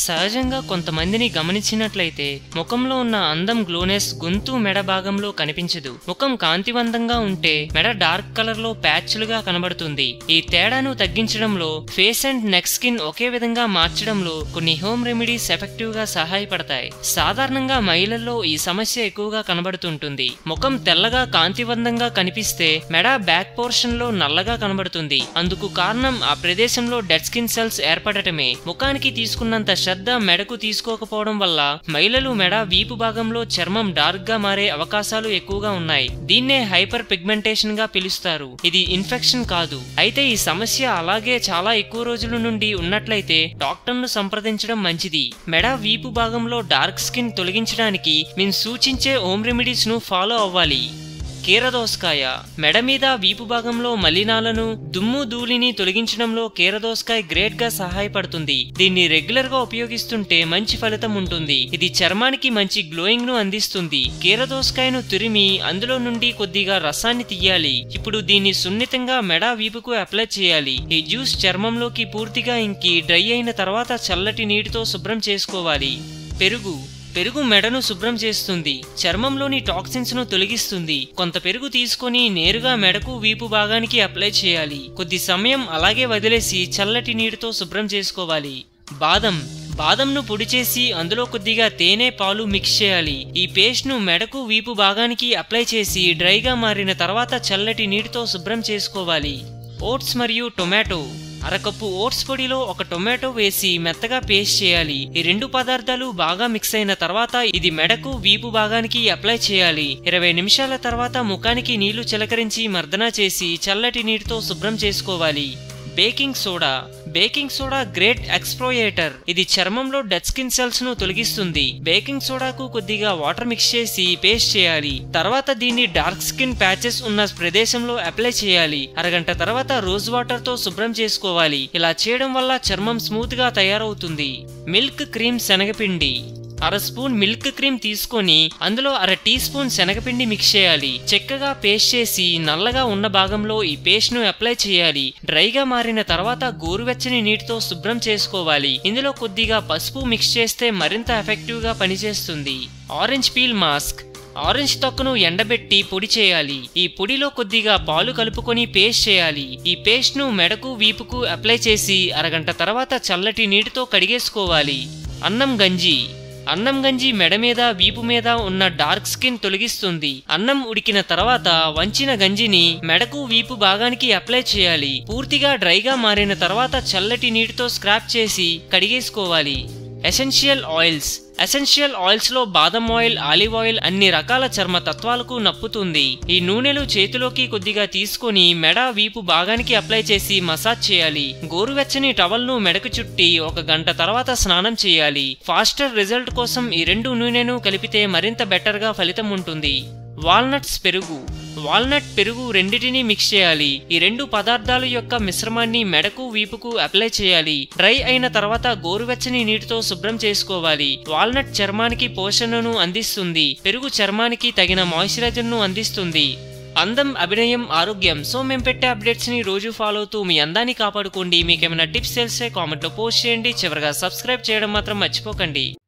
సహజంగా కొంతమందిని గమనించినట్లయితే ముఖంలో ఉన్న అందం గ్లోనెస్ గొంతు మెడ భాగంలో కనిపించదు ముఖం కాంతివంతంగా ఉంటే మెడ డార్క్ కలర్ లో ప్యాచ్లుగా కనబడుతుంది ఈ తేడాను తగ్గించడంలో ఫేస్ అండ్ నెక్ స్కిన్ ఒకే విధంగా మార్చడంలో కొన్ని హోమ్ రెమెడీస్ ఎఫెక్టివ్ గా సహాయపడతాయి సాధారణంగా మహిళల్లో ఈ సమస్య ఎక్కువగా కనబడుతుంటుంది ముఖం తెల్లగా కాంతివంతంగా కనిపిస్తే మెడ బ్యాక్ పోర్షన్ లో నల్లగా కనబడుతుంది అందుకు కారణం ఆ ప్రదేశంలో డెడ్ స్కిన్ సెల్స్ ఏర్పడటమే ముఖానికి తీసుకున్నంత శ్రద్ధ మెడకు తీసుకోకపోవడం వల్ల మహిళలు మెడ వీపు భాగంలో చర్మం డార్క్ గా మారే అవకాశాలు ఎక్కువగా ఉన్నాయి దీన్నే హైపర్ పిగ్మెంటేషన్ గా పిలుస్తారు ఇది ఇన్ఫెక్షన్ కాదు అయితే ఈ సమస్య అలాగే చాలా ఎక్కువ రోజుల నుండి ఉన్నట్లయితే డాక్టర్ ను సంప్రదించడం మంచిది మెడ వీపు భాగంలో డార్క్ స్కిన్ తొలగించడానికి మేము సూచించే హోమ్ రెమెడీస్ ను ఫాలో అవ్వాలి కీరదోసకాయ మెడ మీద వీపు భాగంలో మలినాలను దుమ్ము ధూళిని తొలగించడంలో కీరదోసకాయ గ్రేట్ గా సహాయపడుతుంది దీన్ని రెగ్యులర్ గా ఉపయోగిస్తుంటే మంచి ఫలితం ఉంటుంది ఇది చర్మానికి మంచి గ్లోయింగ్ ను అందిస్తుంది కీరదోసకాయను తురిమి అందులో నుండి కొద్దిగా రసాన్ని తీయాలి ఇప్పుడు దీన్ని సున్నితంగా మెడ వీపుకు అప్లై చేయాలి ఈ జ్యూస్ చర్మంలోకి పూర్తిగా ఇంకి డ్రై అయిన తర్వాత చల్లటి నీటితో శుభ్రం చేసుకోవాలి పెరుగు పెరుగు మెడను శుభ్రం చేస్తుంది చర్మంలోని టాక్సిన్స్ ను తొలగిస్తుంది కొంత పెరుగు తీసుకొని నేరుగా మెడకు వీపు భాగానికి అప్లై చేయాలి కొద్ది సమయం అలాగే వదిలేసి చల్లటి నీటితో శుభ్రం చేసుకోవాలి బాదం బాదంను పొడి చేసి అందులో కొద్దిగా తేనె పాలు మిక్స్ చేయాలి ఈ పేస్ట్ ను మెడకు వీపు భాగానికి అప్లై చేసి డ్రైగా మారిన తర్వాత చల్లటి నీటితో శుభ్రం చేసుకోవాలి ఓట్స్ మరియు టొమాటో అరకప్పు ఓట్స్ పొడిలో ఒక టొమాటో వేసి మెత్తగా పేస్ట్ చేయాలి ఈ రెండు పదార్థాలు బాగా మిక్స్ అయిన తర్వాత ఇది మెడకు వీపు భాగానికి అప్లై చేయాలి ఇరవై నిమిషాల తర్వాత ముఖానికి నీళ్లు చిలకరించి మర్దన చేసి చల్లటి నీటితో శుభ్రం చేసుకోవాలి baking soda baking soda great exfoliator ఇది చర్మంలో డెడ్ స్కిన్ సెల్స్ ను తొలగిస్తుంది బేకింగ్ సోడాకు కొద్దిగా వాటర్ మిక్స్ చేసి పేస్ట్ చేయాలి తర్వాత దీన్ని డార్క్ స్కిన్ ప్యాచెస్ ఉన్న ప్రదేశంలో అప్లై చేయాలి అరగంట తర్వాత రోజ్ వాటర్ తో శుభ్రం చేసుకోవాలి ఇలా చేయడం వల్ల చర్మం స్మూత్ గా తయారవుతుంది మిల్క్ క్రీమ్ శనగపిండి అర స్పూన్ మిల్క్ క్రీమ్ తీసుకొని అందులో అర టీ స్పూన్ శనగపిండి మిక్స్ చేయాలి చెక్కగా పేస్ట్ చేసి నల్లగా ఉన్న భాగంలో ఈ పేస్ట్ ను అప్లై చేయాలి డ్రైగా మారిన తర్వాత గోరువెచ్చని నీటితో శుభ్రం చేసుకోవాలి ఇందులో కొద్దిగా పసుపు మిక్స్ చేస్తే మరింత ఎఫెక్టివ్ గా పనిచేస్తుంది ఆరెంజ్ పీల్ మాస్క్ ఆరెంజ్ తొక్కను ఎండబెట్టి పొడి చేయాలి ఈ పొడిలో కొద్దిగా పాలు కలుపుకొని పేస్ట్ చేయాలి ఈ పేస్ట్ ను మెడకు వీపుకు అప్లై చేసి అరగంట తర్వాత చల్లటి నీటితో కడిగేసుకోవాలి అన్నం గంజి అన్నం గంజి మెడ మీద వీపు మీద ఉన్న డార్క్ స్కిన్ తొలగిస్తుంది అన్నం ఉడికిన తర్వాత వంచిన గంజిని మెడకు వీపు భాగానికి అప్లై చేయాలి పూర్తిగా డ్రైగా మారిన తర్వాత చల్లటి నీటితో స్క్రాప్ చేసి కడిగేసుకోవాలి ఎసెన్షియల్ ఆయిల్స్ ఎసెన్షియల్ ఆయిల్స్ లో బాదం ఆయిల్ ఆలివ్ ఆయిల్ అన్ని రకాల చర్మ తత్వాలకు నప్పుతుంది ఈ నూనెలు చేతిలోకి కొద్దిగా తీసుకొని మెడ వీపు భాగానికి అప్లై చేసి మసాజ్ చేయాలి గోరువెచ్చని టవల్ ను మెడకు చుట్టి ఒక గంట తర్వాత స్నానం చేయాలి ఫాస్టర్ రిజల్ట్ కోసం ఈ రెండు నూనెను కలిపితే మరింత బెటర్ గా ఫలితం ఉంటుంది వాల్నట్స్ పెరుగు వాల్నట్ పెరుగు రెండిటిని మిక్స్ చేయాలి ఈ రెండు పదార్థాల యొక్క మిశ్రమాన్ని మెడకు వీపుకు అప్లై చేయాలి డ్రై అయిన తర్వాత గోరువెచ్చని నీటితో శుభ్రం చేసుకోవాలి వాల్నట్ చర్మానికి పోషణను అందిస్తుంది పెరుగు చర్మానికి తగిన మాయిశ్చరైజర్ ను అందిస్తుంది అందం అభినయం ఆరోగ్యం సో మేము పెట్టే అప్డేట్స్ ని రోజు ఫాలో అవుతూ మీ అందాన్ని కాపాడుకోండి మీకు ఏమైనా టిప్స్ తెలిసే కామెంట్ లో పోస్ట్ చేయండి చివరిగా సబ్స్క్రైబ్ చేయడం మాత్రం మర్చిపోకండి